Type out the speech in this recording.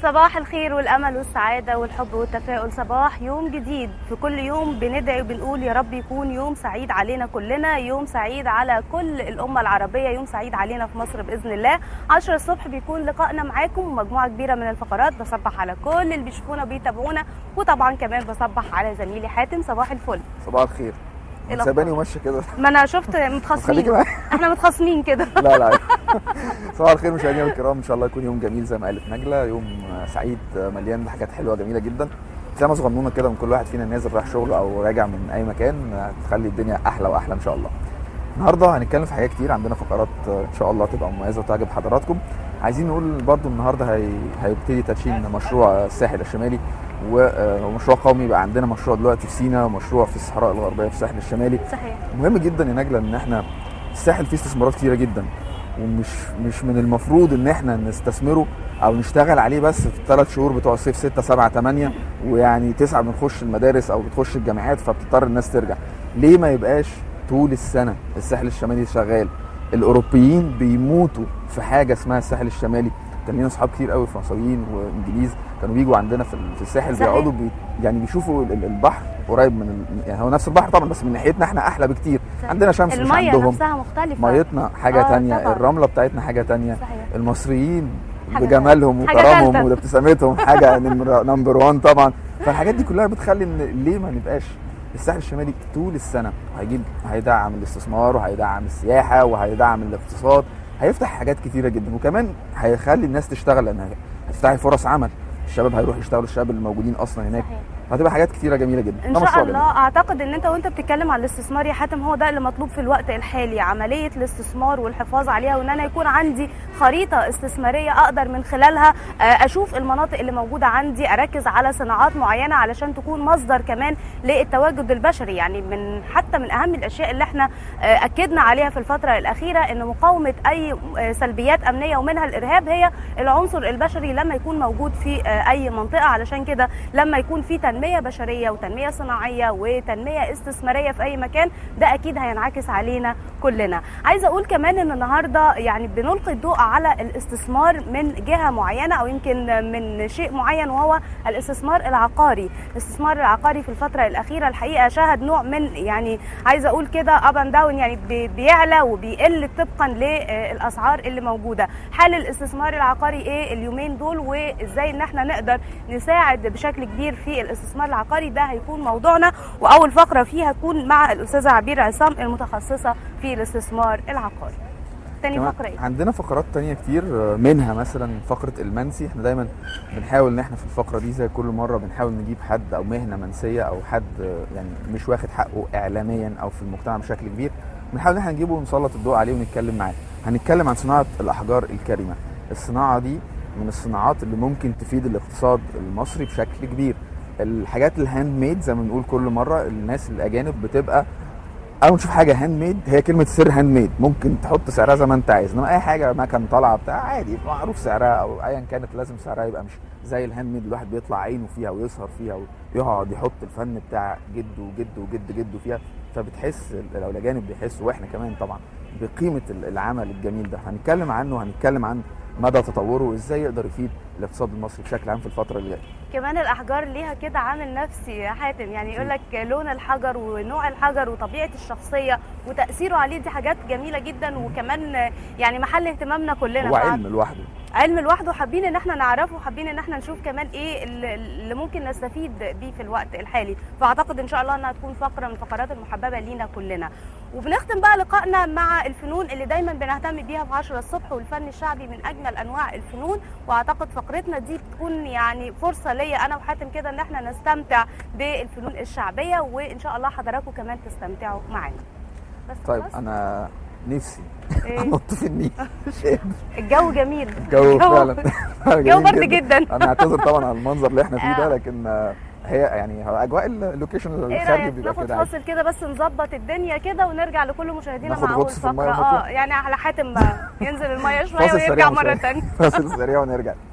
صباح الخير والامل والسعاده والحب والتفاؤل صباح يوم جديد في كل يوم بندعي وبنقول يا رب يكون يوم سعيد علينا كلنا يوم سعيد على كل الامه العربيه يوم سعيد علينا في مصر باذن الله 10 الصبح بيكون لقائنا معاكم ومجموعه كبيره من الفقرات بصبح على كل اللي بيشوفونا وبيتابعونا وطبعا كمان بصبح على زميلي حاتم صباح الفل صباح الخير إيه ساباني الأخبار؟ وماشيه كده ما انا شفت خليكي متخاصمين معايا احنا متخاصمين كده لا لا صباح الخير مشاهدينا الكرام ان شاء الله يكون يوم جميل زي ما قالت نجله يوم سعيد مليان بحاجات حلوه جميله جدا زي ما صغنونه كده من كل واحد فينا نازل رايح شغله او راجع من اي مكان تخلي الدنيا احلى واحلى ان شاء الله النهارده هنتكلم في حاجات كتير عندنا فقرات ان شاء الله تبقى مميزه وتعجب حضراتكم عايزين نقول برضو النهارده هي... هيبتدي تدشين مشروع الساحل الشمالي و- ومشروع قومي بقى عندنا مشروع دلوقتي في سينا ومشروع في الصحراء الغربيه في الساحل الشمالي صحيح مهم جدا يا نجله ان احنا الساحل فيه استثمارات كتيره جدا ومش مش من المفروض ان احنا نستثمره او نشتغل عليه بس في الثلاث شهور بتوع الصيف 6 7 8 ويعني 9 بنخش المدارس او بتخش الجامعات فبتضطر الناس ترجع ليه ما يبقاش طول السنه الساحل الشمالي شغال الاوروبيين بيموتوا في حاجه اسمها الساحل الشمالي كان لينا اصحاب كتير قوي فرنساويين وانجليز كانوا بيجوا عندنا في ال- في الساحل صحيح. بيقعدوا بي يعني بيشوفوا ال- ال- البحر قريب من ال... يعني هو نفس البحر طبعا بس من ناحيتنا احنا احلى بكتير صحيح. عندنا شمس مش الميه عندهم نفسها مختلفه ميتنا حاجه آه، تانية طبعاً. الرمله بتاعتنا حاجه تانية صحيح المصريين حاجة بجمالهم حاجة وكرمهم تالتة. وابتسامتهم حاجه نمبر نمبر 1 طبعا فالحاجات دي كلها بتخلي ان ليه ما نبقاش الساحل الشمالي طول السنه هيجيب هيدعم الاستثمار وهيدعم السياحه وهيدعم الاقتصاد هيفتح حاجات كتيره جدا وكمان هيخلي الناس تشتغل لان هتفتح فرص عمل الشباب هيروح يشتغلوا الشباب اللي موجودين اصلا هناك صحيح هتبقى حاجات كتيره جميله جدا ان ده شاء مشروع الله جميل. اعتقد ان انت وانت بتتكلم عن الاستثمار يا حاتم هو ده اللي مطلوب في الوقت الحالي عمليه الاستثمار والحفاظ عليها وان انا يكون عندي خريطه استثماريه اقدر من خلالها آه، اشوف المناطق اللي موجوده عندي اركز على صناعات معينه علشان تكون مصدر كمان للتواجد البشري يعني من حتى من اهم الاشياء اللي احنا آه، اكدنا عليها في الفتره الاخيره ان مقاومه اي آه، سلبيات امنيه ومنها الارهاب هي العنصر البشري لما يكون موجود في آه، اي منطقه علشان كده لما يكون في تنميه بشريه وتنميه صناعيه وتنميه استثماريه في اي مكان ده اكيد هينعكس علينا كلنا عايزه اقول كمان ان النهارده يعني بنلقي الضوء على الاستثمار من جهه معينه او يمكن من شيء معين وهو الاستثمار العقاري الاستثمار العقاري في الفتره الاخيره الحقيقه شهد نوع من يعني عايزه اقول كده اب اند داون يعني بي- بيعلى وبيقل طبقا للاسعار اللي موجوده حال الاستثمار العقاري ايه اليومين دول وازاي ان احنا نقدر نساعد بشكل كبير في الاستثمار العقاري ده هيكون موضوعنا واول فقره فيه هتكون مع الاستاذه عبير عصام المتخصصه في الاستثمار العقاري تاني كمان فقره ايه عندنا فقرات تانية كتير منها مثلا فقرة المنسي احنا دايما بنحاول ان احنا في الفقرة دي زي كل مرة بنحاول نجيب حد او مهنة منسية او حد يعني مش واخد حقه اعلاميا او في المجتمع بشكل كبير بنحاول ان احنا نجيبه ونسلط الضوء عليه ونتكلم معاه هنتكلم عن صناعة الاحجار الكريمة الصناعة دي من الصناعات اللي ممكن تفيد الاقتصاد المصري بشكل كبير الحاجات الهاند ميد زي ما بنقول كل مرة الناس الاجانب بتبقى اول ما تشوف حاجه هاند ميد هي كلمه سر هاند ميد ممكن تحط سعرها زي ما انت عايز انما اي حاجه مكان طالعه بتاع عادي معروف سعرها او ايا كانت لازم سعرها يبقى مش زي الهاند ميد الواحد بيطلع عينه فيها ويسهر فيها ويقعد يحط الفن بتاع جده وجده وجد جده فيها فبتحس لو الاجانب بيحسوا واحنا كمان طبعا بقيمه العمل الجميل ده هنتكلم عنه وهنتكلم عن مدى تطوره وازاي يقدر يفيد الاقتصاد المصري بشكل عام في الفتره اللي جايه كمان الاحجار ليها كده عامل نفسي يا حاتم يعني يقول لك لون الحجر ونوع الحجر وطبيعه الشخصيه وتاثيره عليه دي حاجات جميله جدا وكمان يعني محل اهتمامنا كلنا هو فع- علم لوحده علم لوحده حابين ان احنا نعرفه وحابين ان احنا نشوف كمان ايه اللي اللي ممكن نستفيد بيه في الوقت الحالي فاعتقد ان شاء الله انها تكون فقره من الفقرات المحببه لينا كلنا وبنختم بقى لقائنا مع الفنون اللي دايما بنهتم بيها في 10 الصبح والفن الشعبي من اجمل انواع الفنون واعتقد فقرتنا دي بتكون يعني فرصه ليا انا وحاتم كده ان احنا نستمتع بالفنون الشعبيه وان شاء الله حضراتكم كمان تستمتعوا معانا بس طيب خلاص؟ انا نفسي إيه؟ انط في النيل مش قادر. الجو جميل الجو فعلا الجو جميل برد جدا انا اعتذر طبعا على المنظر اللي احنا فيه ده آه. لكن آه، هي يعني هو اجواء اللوكيشن ايه الخارجي رايك بيبقى ناخد كده عادي. فاصل كده بس نظبط الدنيا كده ونرجع لكل مشاهدينا ناخد مع اول غطس في المية فقره ونطلع؟ اه يعني على حاتم بقى ينزل الميه شويه فاصل ويرجع سريع مره مش ثانيه فاصل سريع ونرجع